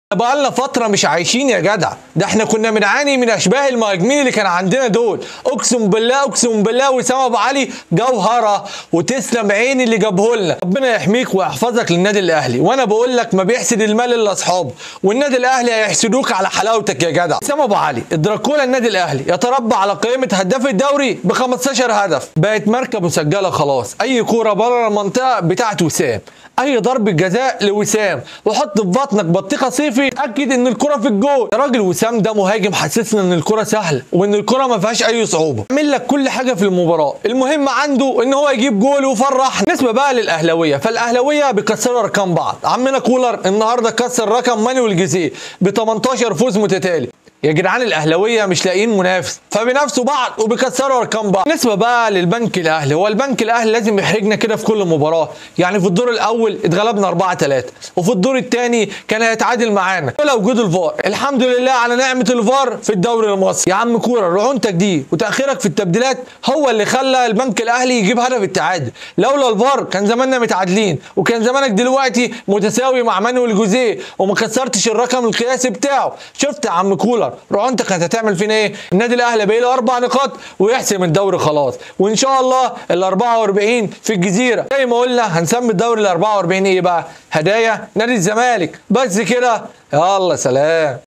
بقالنا فترة مش عايشين يا جدع ده احنا كنا بنعاني من اشباه المهاجمين اللي كان عندنا دول اقسم بالله اقسم بالله وسام ابو علي جوهرة وتسلم عيني اللي جابه لنا ربنا يحميك ويحفظك للنادي الاهلي وانا بقول لك ما بيحسد المال الا اصحابه والنادي الاهلي هيحسدوك على حلاوتك يا جدع وسام ابو علي الدراكولا النادي الاهلي يتربع على قائمة هداف الدوري ب 15 هدف بقت ماركة مسجلة خلاص اي كورة بره المنطقة بتاعت وسام اي ضربة جزاء لوسام وحط في بطنك بطيخة صيفي اتاكد ان الكرة في الجول يا راجل وسام ده مهاجم حسسنا ان الكرة سهلة وان الكرة ما فيهاش اي صعوبة عمل لك كل حاجة في المباراة المهم عنده ان هو يجيب جول ويفرحنا بالنسبة بقى للاهلاوية فالاهلاوية بيكسروا ارقام بعض عمنا كولر النهارده كسر رقم مانويل جيزيه ب 18 فوز متتالي يا جدعان الاهلاويه مش لاقيين منافس فبينافسوا بعض وبيكسروا ارقام بعض بالنسبه بقى للبنك الاهلي هو البنك الاهلي لازم يحرجنا كده في كل مباراه يعني في الدور الاول اتغلبنا 4 3 وفي الدور الثاني كان هيتعادل معانا لولا وجود الفار الحمد لله على نعمه الفار في الدوري المصري يا عم كوره رعونتك دي وتاخيرك في التبديلات هو اللي خلى البنك الاهلي يجيب هدف التعادل لولا الفار كان زماننا متعادلين وكان زمانك دلوقتي متساوي مع مانويل جوزيه وما كسرتش الرقم القياسي بتاعه شفت يا عم كولر رعونتك كانت هتعمل فينا ايه النادي الاهلي باقي له اربع نقاط ويحسم الدوري خلاص وان شاء الله ال 44 في الجزيره زي ما قلنا هنسمي الدوري ال 44 ايه بقى هدايا نادي الزمالك بس كده يلا سلام